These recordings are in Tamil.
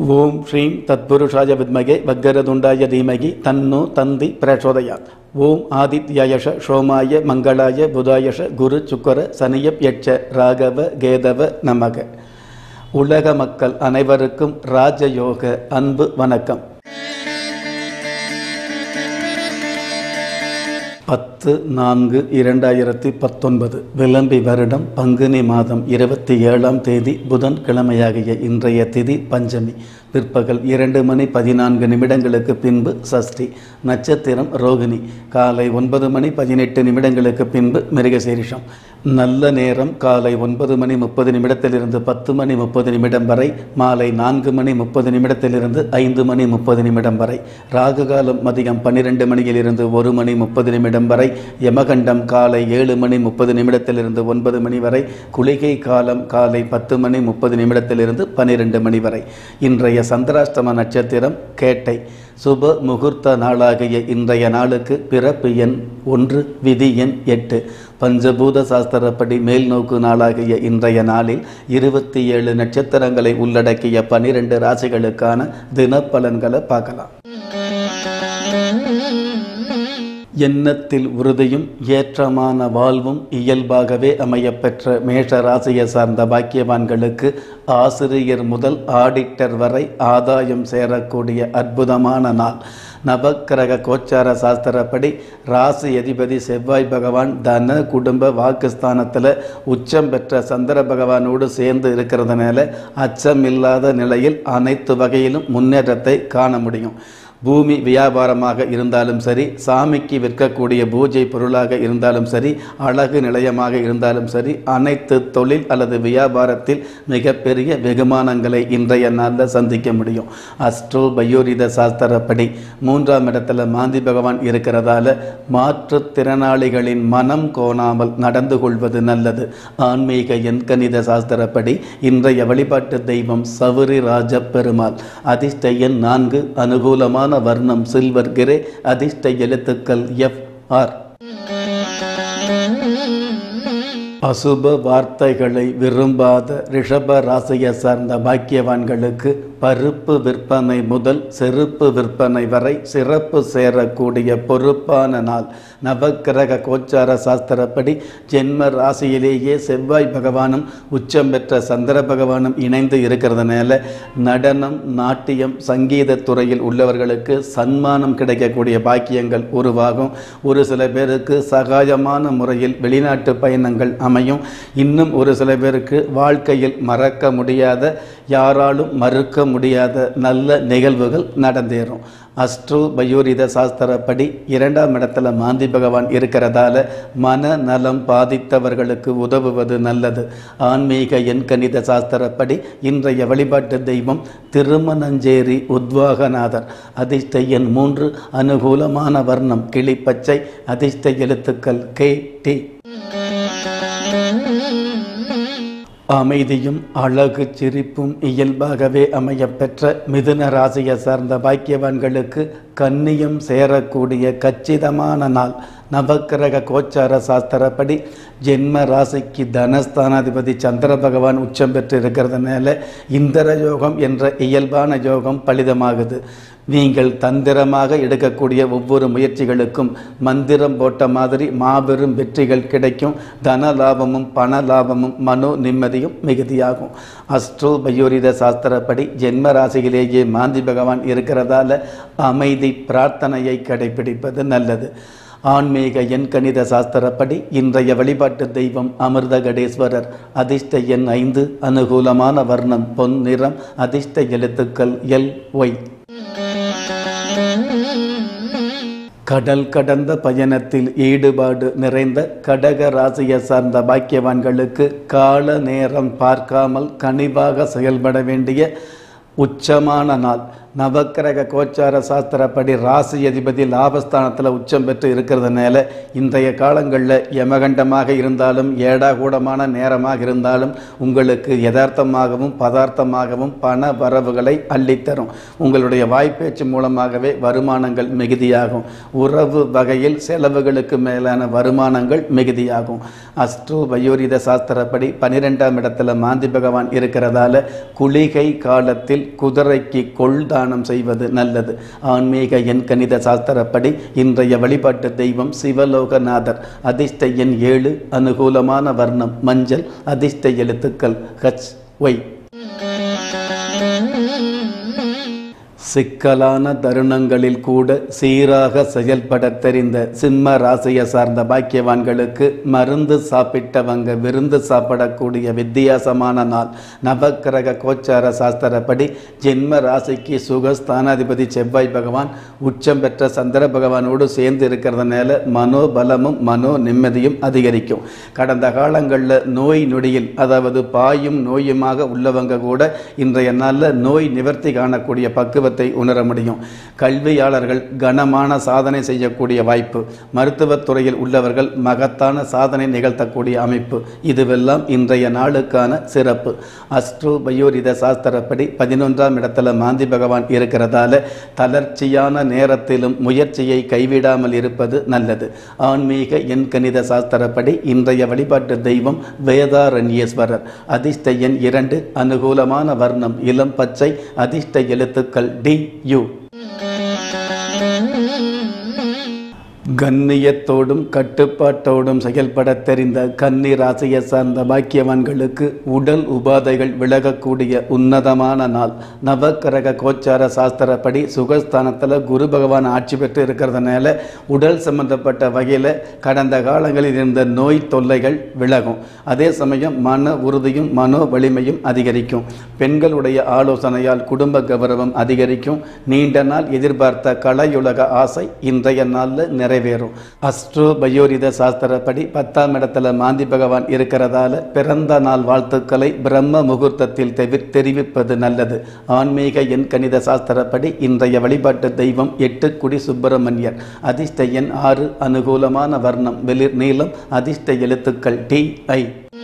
ஓம் ஸ்ரீம் தத்புருஷாய வித்மகே வக்கரதுண்டாய தீமகி தன்னு தந்தி பிரச்சோதயாத் ஓம் ஆதித்யாயஷ சோமாய மங்களாய புதாயஷ குரு சுக்கர சனியப் யட்ச ராகவ கேதவ நமக உலக மக்கள் அனைவருக்கும் ராஜயோக அன்பு வணக்கம் பத்து நான்கு இரண்டாயிரத்தி பத்தொன்பது விளம்பி வருடம் பங்குனி மாதம் இருபத்தி ஏழாம் தேதி புதன் கிழமையாகிய இன்றைய திதி பஞ்சமி பிற்பகல் இரண்டு மணி பதினான்கு நிமிடங்களுக்கு பின்பு சஷ்டி நட்சத்திரம் ரோகிணி காலை ஒன்பது மணி பதினெட்டு நிமிடங்களுக்கு பின்பு மிருகசீரிஷம் நல்ல நேரம் காலை ஒன்பது மணி முப்பது நிமிடத்திலிருந்து பத்து மணி முப்பது நிமிடம் வரை மாலை நான்கு மணி முப்பது நிமிடத்திலிருந்து ஐந்து மணி முப்பது நிமிடம் வரை ராகு காலம் மதியம் பன்னிரெண்டு மணியிலிருந்து ஒரு மணி முப்பது நிமிடம் வரை யமகண்டம் காலை ஏழு மணி முப்பது நிமிடத்திலிருந்து ஒன்பது மணி வரை குளிகை காலம் காலை பத்து மணி முப்பது நிமிடத்திலிருந்து பன்னிரெண்டு மணி வரை இன்றைய சந்திராஷ்டம நட்சத்திரம் கேட்டை சுப முகூர்த்த நாளாகிய இன்றைய நாளுக்கு பிறப்பு எண் ஒன்று விதி எண் எட்டு பஞ்சபூத சாஸ்திரப்படி மேல் நோக்கு நாளாகிய இன்றைய நாளில் இருபத்தி ஏழு நட்சத்திரங்களை உள்ளடக்கிய பனிரெண்டு ராசிகளுக்கான தினப்பலன்களை பார்க்கலாம் எண்ணத்தில் உறுதியும் ஏற்றமான வாழ்வும் இயல்பாகவே அமையப்பெற்ற மேஷ ராசியை சார்ந்த பாக்கியவான்களுக்கு ஆசிரியர் முதல் ஆடிட்டர் வரை ஆதாயம் சேரக்கூடிய அற்புதமான நாள் நவக்கிரக கோச்சார சாஸ்திரப்படி ராசி அதிபதி செவ்வாய் பகவான் தன குடும்ப வாக்குஸ்தானத்தில் உச்சம் பெற்ற சந்திர பகவானோடு சேர்ந்து இருக்கிறதுனால அச்சம் இல்லாத நிலையில் அனைத்து வகையிலும் முன்னேற்றத்தை காண முடியும் பூமி வியாபாரமாக இருந்தாலும் சரி சாமிக்கு விற்கக்கூடிய பூஜை பொருளாக இருந்தாலும் சரி அழகு நிலையமாக இருந்தாலும் சரி அனைத்து தொழில் அல்லது வியாபாரத்தில் மிகப்பெரிய வெகுமானங்களை இன்றைய நாளில் சந்திக்க முடியும் அஸ்ட்ரோ பயோரித சாஸ்திரப்படி மூன்றாம் இடத்துல மாந்தி பகவான் இருக்கிறதால மாற்றுத்திறனாளிகளின் மனம் கோணாமல் நடந்து கொள்வது நல்லது ஆன்மீக எண்கணித சாஸ்திரப்படி இன்றைய வழிபாட்டு தெய்வம் சவுரி ராஜ பெருமாள் அதிர்ஷ்ட எண் நான்கு அனுகூலமான வர்ணம் சில்வர் கிரே அதிர்ஷ்ட எழுத்துக்கள் எஃப் ஆர் அசுப வார்த்தைகளை விரும்பாத ரிஷப ராசியை சார்ந்த பாக்கியவான்களுக்கு பருப்பு விற்பனை முதல் செருப்பு விற்பனை வரை சிறப்பு சேரக்கூடிய பொறுப்பான நாள் நவக்கிரக கோச்சார சாஸ்திரப்படி ஜென்ம ராசியிலேயே செவ்வாய் பகவானும் உச்சம் பெற்ற சந்திர பகவானும் இணைந்து இருக்கிறதுனால நடனம் நாட்டியம் சங்கீத துறையில் உள்ளவர்களுக்கு சன்மானம் கிடைக்கக்கூடிய பாக்கியங்கள் உருவாகும் ஒரு சில பேருக்கு சகாயமான முறையில் வெளிநாட்டு பயணங்கள் அமையும் இன்னும் ஒரு சில பேருக்கு வாழ்க்கையில் மறக்க முடியாத யாராலும் மறுக்க முடியாத நல்ல நிகழ்வுகள் நடந்தேறும் அஸ்ட்ரோ பயோரித சாஸ்திரப்படி இரண்டாம் இடத்துல மாந்தி பகவான் இருக்கிறதால மன நலம் பாதித்தவர்களுக்கு உதவுவது நல்லது ஆன்மீக எண்கணித சாஸ்திரப்படி இன்றைய வழிபாட்டு தெய்வம் திருமணஞ்சேரி உத்வாகநாதர் அதிர்ஷ்ட எண் மூன்று அனுகூலமான வர்ணம் கிளிப்பச்சை அதிர்ஷ்ட எழுத்துக்கள் கே டி அமைதியும் அழகு சிரிப்பும் இயல்பாகவே அமையப்பெற்ற மிதுன ராசியை சார்ந்த பாக்கியவான்களுக்கு கன்னியம் சேரக்கூடிய கச்சிதமான நாள் நவக்கிரக கோச்சார சாஸ்திரப்படி ஜென்ம ராசிக்கு தனஸ்தானாதிபதி சந்திர பகவான் உச்சம் பெற்று இருக்கிறதுனால இந்திர யோகம் என்ற இயல்பான யோகம் பலிதமாகுது நீங்கள் தந்திரமாக எடுக்கக்கூடிய ஒவ்வொரு முயற்சிகளுக்கும் மந்திரம் போட்ட மாதிரி மாபெரும் வெற்றிகள் கிடைக்கும் தன லாபமும் பண லாபமும் மனோ நிம்மதியும் மிகுதியாகும் அஸ்ட்ரோ பயோரித சாஸ்திரப்படி ஜென்ம ராசியிலேயே மாந்தி பகவான் இருக்கிறதால அமைதி பிரார்த்தனையை கடைபிடிப்பது நல்லது ஆன்மீக எண்கணித சாஸ்திரப்படி இன்றைய வழிபாட்டு தெய்வம் அமிர்தகடேஸ்வரர் அதிர்ஷ்ட எண் ஐந்து அனுகூலமான வர்ணம் பொன் நிறம் அதிர்ஷ்ட எழுத்துக்கள் எல் ஒய் கடல் கடந்த பயணத்தில் ஈடுபாடு நிறைந்த கடக ராசியை சார்ந்த பாக்கியவான்களுக்கு கால நேரம் பார்க்காமல் கனிவாக செயல்பட வேண்டிய உச்சமான நாள் நவக்கிரக கோச்சார சாஸ்திரப்படி ராசி அதிபதி லாபஸ்தானத்தில் உச்சம் பெற்று இருக்கிறதுனால இன்றைய காலங்களில் யமகண்டமாக இருந்தாலும் ஏடாகூடமான நேரமாக இருந்தாலும் உங்களுக்கு யதார்த்தமாகவும் பதார்த்தமாகவும் பண வரவுகளை அள்ளித்தரும் உங்களுடைய வாய்ப்பேச்சு மூலமாகவே வருமானங்கள் மிகுதியாகும் உறவு வகையில் செலவுகளுக்கு மேலான வருமானங்கள் மிகுதியாகும் அஸ்ட்ரோ வயோரித சாஸ்திரப்படி பனிரெண்டாம் இடத்துல மாந்தி பகவான் இருக்கிறதால குளிகை காலத்தில் குதிரைக்கு கொள் தானம் செய்வது நல்லது ஆன்மீக எண் கணித சாஸ்திரப்படி இன்றைய வழிபாட்டு தெய்வம் சிவலோகநாதர் அதிர்ஷ்ட எண் ஏழு அனுகூலமான வர்ணம் மஞ்சள் அதிர்ஷ்ட எழுத்துக்கள் ஹச் ஒய் சிக்கலான தருணங்களில் கூட சீராக செயல்பட தெரிந்த சிம்ம ராசியை சார்ந்த பாக்கியவான்களுக்கு மருந்து சாப்பிட்டவங்க விருந்து சாப்பிடக்கூடிய வித்தியாசமான நாள் நவக்கிரக கோச்சார சாஸ்திரப்படி ஜென்ம ராசிக்கு சுகஸ்தானாதிபதி செவ்வாய் பகவான் உச்சம் பெற்ற சந்திர பகவானோடு சேர்ந்து இருக்கிறதுனால மனோபலமும் மனோ நிம்மதியும் அதிகரிக்கும் கடந்த காலங்களில் நோய் நொடியில் அதாவது பாயும் நோயுமாக உள்ளவங்க கூட இன்றைய நாளில் நோய் நிவர்த்தி காணக்கூடிய பக்குவத்தை உணர முடியும் கல்வியாளர்கள் கனமான சாதனை செய்யக்கூடிய வாய்ப்பு மருத்துவத் துறையில் உள்ளவர்கள் மகத்தான சாதனை நிகழ்த்தக்கூடிய அமைப்பு இதுவெல்லாம் இன்றைய நாளுக்கான சிறப்பு அஸ்ட்ரோ பயோரித சாஸ்திரப்படி பதினொன்றாம் இடத்துல மாந்தி பகவான் இருக்கிறதால தளர்ச்சியான நேரத்திலும் முயற்சியை கைவிடாமல் இருப்பது நல்லது ஆன்மீக எண் கணித சாஸ்திரப்படி இன்றைய வழிபாட்டு தெய்வம் வேதாரண்யேஸ்வரர் அதிர்ஷ்ட எண் இரண்டு அனுகூலமான வர்ணம் இளம் பச்சை அதிர்ஷ்ட எழுத்துக்கள் டி யு கண்ணியத்தோடும் கட்டுப்பாட்டோடும் செயல்பட தெரிந்த கன்னி ராசியை சார்ந்த பாக்கியவான்களுக்கு உடல் உபாதைகள் விலகக்கூடிய உன்னதமான நாள் நவக்கிரக கோச்சார சாஸ்திரப்படி சுகஸ்தானத்தில் குரு பகவான் ஆட்சி பெற்று இருக்கிறதுனால உடல் சம்பந்தப்பட்ட வகையில் கடந்த காலங்களில் இருந்த நோய் தொல்லைகள் விலகும் அதே சமயம் மன உறுதியும் மனோ வலிமையும் அதிகரிக்கும் பெண்களுடைய ஆலோசனையால் குடும்ப கௌரவம் அதிகரிக்கும் நீண்ட நாள் எதிர்பார்த்த கலையுலக ஆசை இன்றைய நாளில் நிறைவேறும் அஸ்ட்ரோ பயோரித சாஸ்திரப்படி பத்தாம் இடத்துல மாந்தி பகவான் இருக்கிறதால பிறந்த நாள் வாழ்த்துக்களை பிரம்ம முகூர்த்தத்தில் தெவி தெரிவிப்பது நல்லது ஆன்மீக எண் கணித சாஸ்திரப்படி இன்றைய வழிபாட்டு தெய்வம் எட்டுக்குடி சுப்பிரமணியர் அதிர்ஷ்ட எண் ஆறு அனுகூலமான வர்ணம் வெளிர் நீளம் அதிர்ஷ்ட எழுத்துக்கள் டி ஐ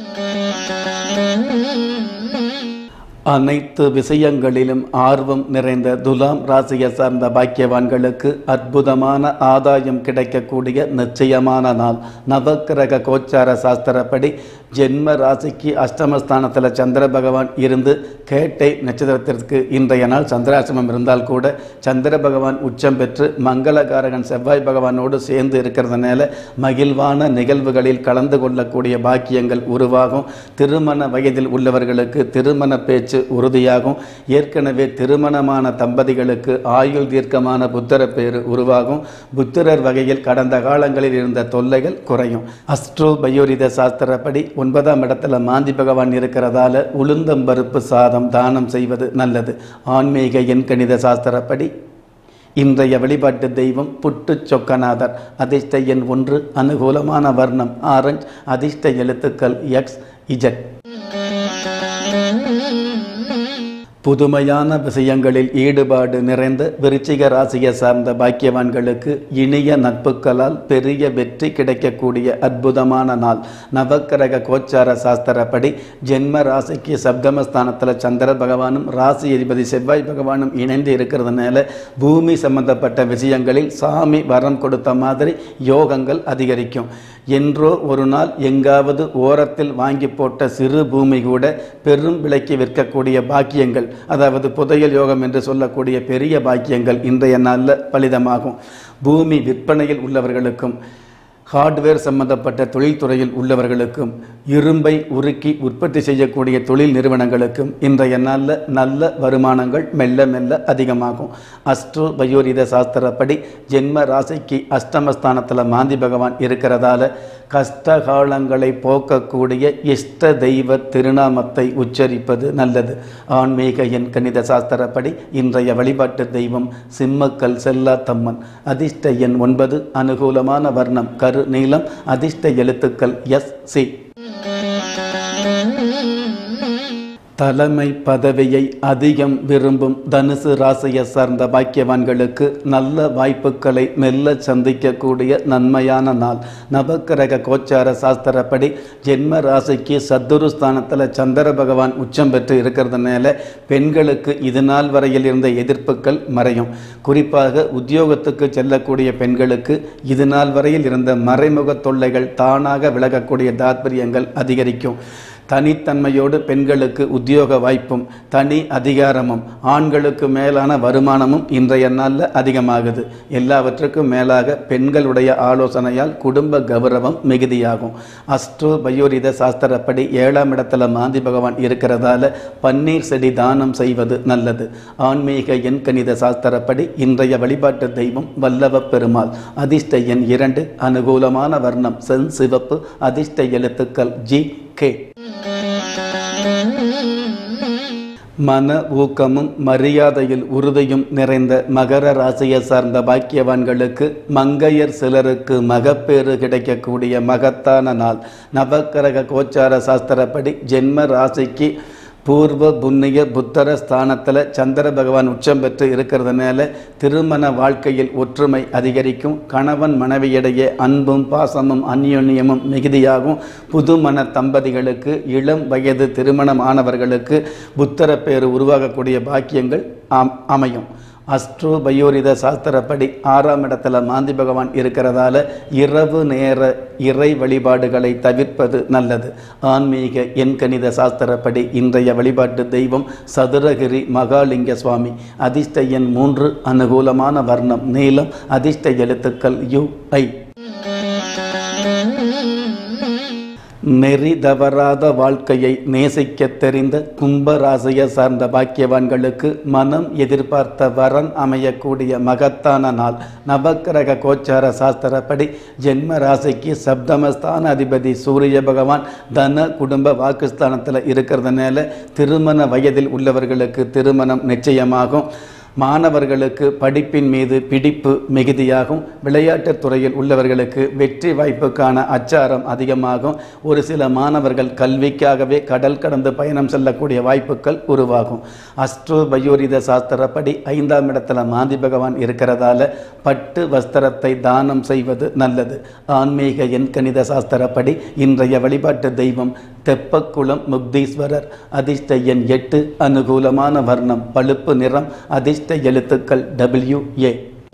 அனைத்து விஷயங்களிலும் ஆர்வம் நிறைந்த துலாம் ராசியை சார்ந்த பாக்கியவான்களுக்கு அற்புதமான ஆதாயம் கிடைக்கக்கூடிய நிச்சயமான நாள் நவக்கிரக கோச்சார சாஸ்திரப்படி ஜென்ம ராசிக்கு அஷ்டமஸ்தானத்தில் சந்திர பகவான் இருந்து கேட்டை நட்சத்திரத்திற்கு இன்றைய நாள் சந்திராசிரமம் இருந்தால் கூட சந்திர பகவான் உச்சம் பெற்று மங்களகாரகன் செவ்வாய் பகவானோடு சேர்ந்து இருக்கிறதுனால மகிழ்வான நிகழ்வுகளில் கலந்து கொள்ளக்கூடிய பாக்கியங்கள் உருவாகும் திருமண வயதில் உள்ளவர்களுக்கு திருமண பேச்சு உறுதியாகும் ஏற்கனவே திருமணமான தம்பதிகளுக்கு ஆயுள் தீர்க்கமான புத்தர பேரு உருவாகும் புத்திரர் வகையில் கடந்த காலங்களில் இருந்த தொல்லைகள் குறையும் அஸ்ட்ரோ பயோரித சாஸ்திரப்படி ஒன்பதாம் இடத்துல மாந்தி பகவான் இருக்கிறதால உளுந்தம்பருப்பு சாதம் தானம் செய்வது நல்லது ஆன்மீக எண்கணித சாஸ்திரப்படி இன்றைய வழிபாட்டு தெய்வம் புட்டு சொக்கநாதர் அதிர்ஷ்ட எண் ஒன்று அனுகூலமான வர்ணம் ஆரஞ்ச் அதிர்ஷ்ட எழுத்துக்கள் எக்ஸ் இஜட் புதுமையான விஷயங்களில் ஈடுபாடு நிறைந்த விருச்சிக ராசியை சார்ந்த பாக்கியவான்களுக்கு இனிய நட்புகளால் பெரிய வெற்றி கிடைக்கக்கூடிய அற்புதமான நாள் நவக்கிரக கோச்சார சாஸ்திரப்படி ஜென்ம ராசிக்கு சப்தமஸ்தானத்தில் சந்திர பகவானும் ராசி அதிபதி செவ்வாய் பகவானும் இணைந்து இருக்கிறதுனால பூமி சம்பந்தப்பட்ட விஷயங்களில் சாமி வரம் கொடுத்த மாதிரி யோகங்கள் அதிகரிக்கும் என்றோ ஒரு நாள் எங்காவது ஓரத்தில் வாங்கி போட்ட சிறு பூமி கூட பெரும் விலைக்கு விற்கக்கூடிய பாக்கியங்கள் அதாவது புதையல் யோகம் என்று சொல்லக்கூடிய பெரிய பாக்கியங்கள் இன்றைய நாளில் பலிதமாகும் பூமி விற்பனையில் உள்ளவர்களுக்கும் ஹார்ட்வேர் சம்பந்தப்பட்ட தொழில்துறையில் உள்ளவர்களுக்கும் இரும்பை உருக்கி உற்பத்தி செய்யக்கூடிய தொழில் நிறுவனங்களுக்கும் இன்றைய நாளில் நல்ல வருமானங்கள் மெல்ல மெல்ல அதிகமாகும் அஸ்ட்ரோ பயோரித சாஸ்திரப்படி ஜென்ம ராசிக்கு அஷ்டமஸ்தானத்தில் மாந்தி பகவான் இருக்கிறதால கஷ்ட காலங்களை போக்கக்கூடிய இஷ்ட தெய்வ திருநாமத்தை உச்சரிப்பது நல்லது ஆன்மீக எண் கணித சாஸ்திரப்படி இன்றைய வழிபாட்டு தெய்வம் சிம்மக்கல் செல்லா தம்மன் அதிர்ஷ்ட எண் ஒன்பது அனுகூலமான வர்ணம் கரு நீளம் அதிர்ஷ்ட எழுத்துக்கள் எஸ் சி தலைமை பதவியை அதிகம் விரும்பும் தனுசு ராசியை சார்ந்த பாக்கியவான்களுக்கு நல்ல வாய்ப்புகளை மெல்ல சந்திக்கக்கூடிய நன்மையான நாள் நவக்கிரக கோச்சார சாஸ்திரப்படி ஜென்ம ராசிக்கு சத்துருஸ்தானத்தில் சந்திர பகவான் உச்சம் பெற்று இருக்கிறதுனால பெண்களுக்கு இது நாள் வரையில் இருந்த எதிர்ப்புகள் மறையும் குறிப்பாக உத்தியோகத்துக்கு செல்லக்கூடிய பெண்களுக்கு இது நாள் வரையில் இருந்த மறைமுக தொல்லைகள் தானாக விலகக்கூடிய தாத்பரியங்கள் அதிகரிக்கும் தனித்தன்மையோடு பெண்களுக்கு உத்தியோக வாய்ப்பும் தனி அதிகாரமும் ஆண்களுக்கு மேலான வருமானமும் இன்றைய நாளில் அதிகமாகுது எல்லாவற்றுக்கும் மேலாக பெண்களுடைய ஆலோசனையால் குடும்ப கௌரவம் மிகுதியாகும் அஸ்ட்ரோ பயோரித சாஸ்திரப்படி ஏழாம் இடத்துல மாந்தி பகவான் இருக்கிறதால பன்னீர் செடி தானம் செய்வது நல்லது ஆன்மீக எண்கணித சாஸ்திரப்படி இன்றைய வழிபாட்டு தெய்வம் வல்லவ பெருமாள் அதிர்ஷ்ட எண் இரண்டு அனுகூலமான வர்ணம் சென் சிவப்பு அதிர்ஷ்ட எழுத்துக்கள் ஜி கே மன ஊக்கமும் மரியாதையில் உறுதியும் நிறைந்த மகர ராசியை சார்ந்த பாக்கியவான்களுக்கு மங்கையர் சிலருக்கு மகப்பேறு கிடைக்கக்கூடிய மகத்தான நாள் நவக்கிரக கோச்சார சாஸ்திரப்படி ஜென்ம ராசிக்கு பூர்வ புண்ணிய புத்தர ஸ்தானத்தில் சந்திர பகவான் உச்சம் பெற்று இருக்கிறதுனால திருமண வாழ்க்கையில் ஒற்றுமை அதிகரிக்கும் கணவன் மனைவியிடையே அன்பும் பாசமும் அந்யோன்யமும் மிகுதியாகும் புதுமண தம்பதிகளுக்கு இளம் வயது திருமணம் ஆனவர்களுக்கு புத்தர பேர் உருவாகக்கூடிய பாக்கியங்கள் அம் அமையும் அஸ்ட்ரோ பயோரித சாஸ்திரப்படி ஆறாம் இடத்துல மாந்தி பகவான் இருக்கிறதால இரவு நேர இறை வழிபாடுகளை தவிர்ப்பது நல்லது ஆன்மீக எண்கணித சாஸ்திரப்படி இன்றைய வழிபாட்டு தெய்வம் சதுரகிரி மகாலிங்க சுவாமி அதிர்ஷ்ட எண் மூன்று அனுகூலமான வர்ணம் நீளம் அதிர்ஷ்ட எழுத்துக்கள் யு ஐ நெறி தவறாத வாழ்க்கையை நேசிக்க தெரிந்த கும்பராசியை சார்ந்த பாக்கியவான்களுக்கு மனம் எதிர்பார்த்த வரன் அமையக்கூடிய மகத்தான நாள் நவக்கிரக கோச்சார சாஸ்திரப்படி ஜென்ம ராசிக்கு சப்தமஸ்தான அதிபதி சூரிய பகவான் தன குடும்ப வாக்குஸ்தானத்தில் இருக்கிறதுனால திருமண வயதில் உள்ளவர்களுக்கு திருமணம் நிச்சயமாகும் மாணவர்களுக்கு படிப்பின் மீது பிடிப்பு மிகுதியாகும் விளையாட்டுத் துறையில் உள்ளவர்களுக்கு வெற்றி வாய்ப்புக்கான அச்சாரம் அதிகமாகும் ஒரு சில மாணவர்கள் கல்விக்காகவே கடல் கடந்து பயணம் செல்லக்கூடிய வாய்ப்புகள் உருவாகும் அஸ்ட்ரோ பயோரித சாஸ்திரப்படி ஐந்தாம் இடத்துல மாந்தி பகவான் இருக்கிறதால பட்டு வஸ்திரத்தை தானம் செய்வது நல்லது ஆன்மீக எண்கணித சாஸ்திரப்படி இன்றைய வழிபாட்டு தெய்வம் தெப்பக்குளம் முக்தீஸ்வரர் அதிர்ஷ்ட எண் எட்டு அனுகூலமான வர்ணம் பழுப்பு நிறம் அதிர்ஷ்ட எழுத்துக்கள் டபிள்யூ ஏ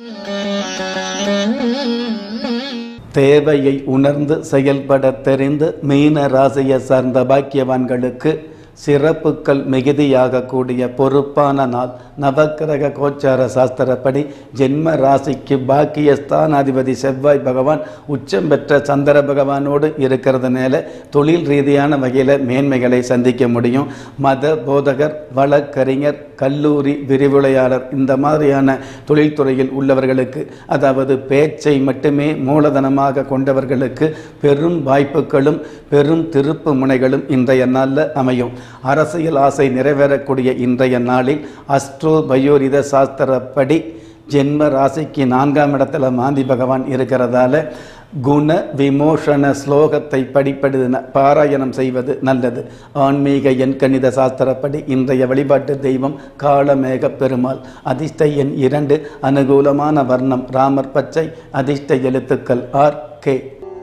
தேவையை உணர்ந்து செயல்பட தெரிந்து மீன ராசியை சார்ந்த பாக்கியவான்களுக்கு சிறப்புகள் மிகுதியாகக்கூடிய பொறுப்பான நாள் நவக்கிரக கோச்சார சாஸ்திரப்படி ஜென்ம ராசிக்கு பாக்கிய ஸ்தானாதிபதி செவ்வாய் பகவான் உச்சம் பெற்ற சந்திர பகவானோடு இருக்கிறதுனால தொழில் ரீதியான வகையில் மேன்மைகளை சந்திக்க முடியும் மத போதகர் வழக்கறிஞர் கல்லூரி விரிவுரையாளர் இந்த மாதிரியான தொழில்துறையில் உள்ளவர்களுக்கு அதாவது பேச்சை மட்டுமே மூலதனமாக கொண்டவர்களுக்கு பெரும் வாய்ப்புகளும் பெரும் திருப்பு முனைகளும் இன்றைய நாளில் அமையும் அரசியல் ஆசை நிறைவேறக்கூடிய இன்றைய நாளில் அஸ்ட்ரோ பயோரித சாஸ்திரப்படி ஜென்ம ராசிக்கு நான்காம் இடத்துல மாந்தி பகவான் இருக்கிறதால குண விமோஷன ஸ்லோகத்தை படிப்பது பாராயணம் செய்வது நல்லது ஆன்மீக எண்கணித சாஸ்திரப்படி இன்றைய வழிபாட்டு தெய்வம் காளமேக பெருமாள் அதிர்ஷ்ட எண் இரண்டு அனுகூலமான வர்ணம் ராமர் பச்சை அதிர்ஷ்ட எழுத்துக்கள் ஆர் கே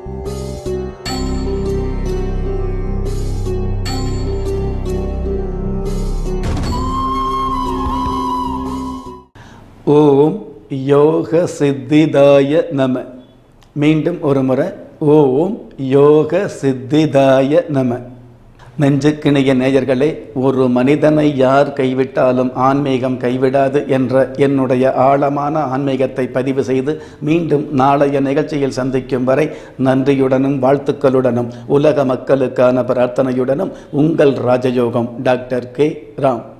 ஓம் யோக சித்திதாய நம மீண்டும் ஒரு முறை ஓம் யோக சித்திதாய நம நெஞ்சுக்கிணைய நேயர்களே ஒரு மனிதனை யார் கைவிட்டாலும் ஆன்மீகம் கைவிடாது என்ற என்னுடைய ஆழமான ஆன்மீகத்தை பதிவு செய்து மீண்டும் நாளைய நிகழ்ச்சியில் சந்திக்கும் வரை நன்றியுடனும் வாழ்த்துக்களுடனும் உலக மக்களுக்கான பிரார்த்தனையுடனும் உங்கள் ராஜயோகம் டாக்டர் கே ராம்